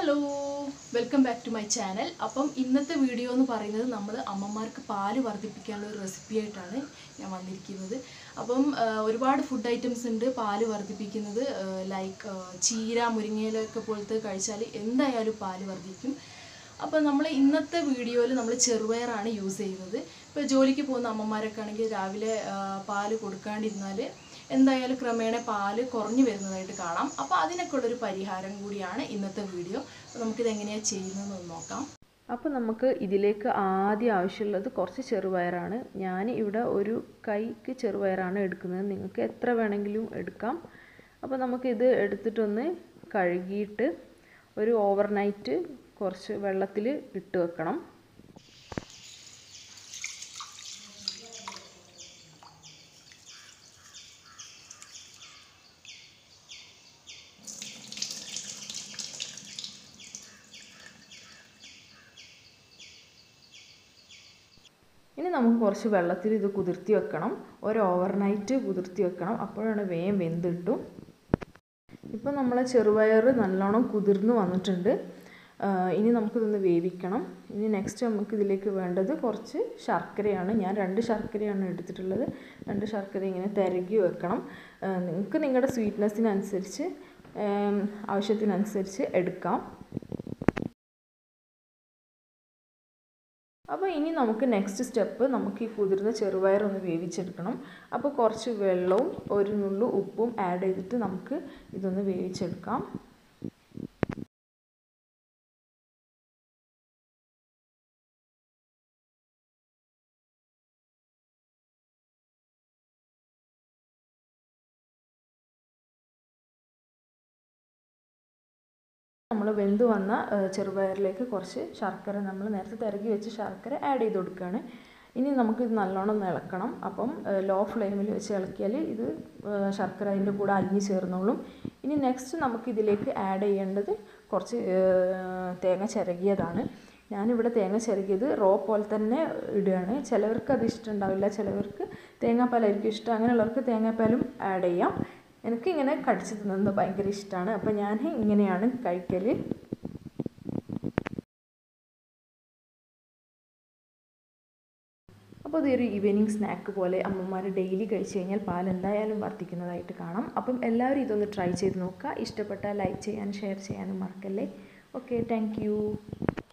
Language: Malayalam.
hello welcome back to my channel അപ്പം ഇന്നത്തെ വീഡിയോ എന്ന് പറയുന്നത് നമ്മൾ അമ്മമാർക്ക് പാല് വർദ്ധിപ്പിക്കാനുള്ള ഒരു റെസിപ്പി ആയിട്ടാണ് ഞാൻ വന്നിരിക്കുന്നത് അപ്പം ആ, ഒരുപാട് ഫുഡ് ഐറ്റംസ് ഉണ്ട് പാല് വർദ്ധിപ്പിക്കുന്നത് ലൈക്ക് ചീര മുരിങ്ങയിലൊക്കെ പോലത്തെ കഴിച്ചാൽ എന്തായാലും പാല് വർദ്ധിക്കും അപ്പോൾ നമ്മൾ ഇന്നത്തെ വീഡിയോയിൽ നമ്മൾ ചെറുപയറാണ് യൂസ് ചെയ്യുന്നത് ഇപ്പോൾ ജോലിക്ക് പോകുന്ന അമ്മമാരൊക്കെ ആണെങ്കിൽ രാവിലെ ആ, പാല് കൊടുക്കാണ്ടിരുന്നാൽ എന്തായാലും ക്രമേണ പാല് കുറഞ്ഞു വരുന്നതായിട്ട് കാണാം അപ്പോൾ അതിനൊക്കെ ഉള്ളൊരു പരിഹാരം കൂടിയാണ് ഇന്നത്തെ വീഡിയോ അപ്പോൾ നമുക്കിത് എങ്ങനെയാണ് ചെയ്യുന്നതെന്ന് നോക്കാം അപ്പോൾ നമുക്ക് ഇതിലേക്ക് ആദ്യം ആവശ്യമുള്ളത് കുറച്ച് ചെറുപയറാണ് ഞാൻ ഇവിടെ ഒരു കൈക്ക് ചെറുപയറാണ് എടുക്കുന്നത് നിങ്ങൾക്ക് എത്ര വേണമെങ്കിലും എടുക്കാം അപ്പോൾ നമുക്കിത് എടുത്തിട്ടൊന്ന് കഴുകിയിട്ട് ഒരു ഓവർനൈറ്റ് കുറച്ച് വെള്ളത്തിൽ ഇട്ട് വെക്കണം ഇനി നമുക്ക് കുറച്ച് വെള്ളത്തിൽ ഇത് കുതിർത്തി വെക്കണം ഒരു ഓവർനൈറ്റ് കുതിർത്തി വെക്കണം അപ്പോഴാണ് വേഗം വെന്ത് കിട്ടും ഇപ്പോൾ നമ്മളെ ചെറുപയർ നല്ലോണം കുതിർന്ന് വന്നിട്ടുണ്ട് ആ, ഇനി നമുക്കിതൊന്ന് വേവിക്കണം ഇനി നെക്സ്റ്റ് നമുക്ക് ഇതിലേക്ക് വേണ്ടത് കുറച്ച് ശർക്കരയാണ് ഞാൻ രണ്ട് ശർക്കരയാണ് എടുത്തിട്ടുള്ളത് രണ്ട് ശർക്കര ഇങ്ങനെ തിരകി വെക്കണം ആ, നിങ്ങൾക്ക് നിങ്ങളുടെ സ്വീറ്റ്നെസ്സിനനുസരിച്ച് ആം, ആവശ്യത്തിനനുസരിച്ച് എടുക്കാം അപ്പോൾ ഇനി നമുക്ക് നെക്സ്റ്റ് സ്റ്റെപ്പ് നമുക്ക് ഈ കുതിർന്ന ചെറുപയർ ഒന്ന് വേവിച്ചെടുക്കണം അപ്പോൾ കുറച്ച് വെള്ളവും ഒരു നുള്ളു ഉപ്പും ആഡ് ചെയ്തിട്ട് നമുക്ക് ഇതൊന്ന് വേവിച്ചെടുക്കാം നമ്മൾ വെന്ത് വന്ന ഏഹ്, ചെറുപയറിലേക്ക് കുറച്ച് ശർക്കര നമ്മൾ നേരത്തെ തിരക്കി വെച്ച് ശർക്കര ആഡ് ചെയ്ത് കൊടുക്കുകയാണ് ഇനി നമുക്ക് ഇത് നല്ലോണം ഒന്ന് ഇളക്കണം അപ്പം ലോ ഫ്ലെയിമിൽ വെച്ച് ഇളക്കിയാൽ ഇത് ഏഹ്, ശർക്കര അതിൻ്റെ കൂടെ അലിഞ്ഞ് ചേർന്നോളും ഇനി നെക്സ്റ്റ് നമുക്ക് ഇതിലേക്ക് ആഡ് ചെയ്യേണ്ടത് കുറച്ച് ഏഹ്, തേങ്ങ ചിരകിയതാണ് ഞാനിവിടെ തേങ്ങ ചിരകിയത് റോ പോലെ തന്നെ ഇടുകയാണ് ചിലവർക്ക് അത് ഇഷ്ടമുണ്ടാവില്ല ചിലവർക്ക് തേങ്ങാപ്പാലായിരിക്കും ഇഷ്ടം അങ്ങനെയുള്ളവർക്ക് തേങ്ങാപ്പാലും ആഡ് ചെയ്യാം എനിക്ക് ഇങ്ങനെ കടിച്ച് തിന്നുന്നത് ഭയങ്കര ഇഷ്ടമാണ് അപ്പോൾ ഞാൻ ഇങ്ങനെയാണ് കഴിക്കൽ അപ്പോൾ ഇതൊരു ഈവനിങ് സ്നാക്ക് പോലെ അമ്മമാർ ഡെയിലി കഴിച്ചു കഴിഞ്ഞാൽ പാൽ എന്തായാലും വർദ്ധിക്കുന്നതായിട്ട് കാണാം അപ്പം എല്ലാവരും ഇതൊന്ന് ട്രൈ ചെയ്ത് നോക്കുക ഇഷ്ടപ്പെട്ടാൽ ലൈക്ക് ചെയ്യാനും ഷെയർ ചെയ്യാനും മറക്കല്ലേ ഓക്കെ താങ്ക്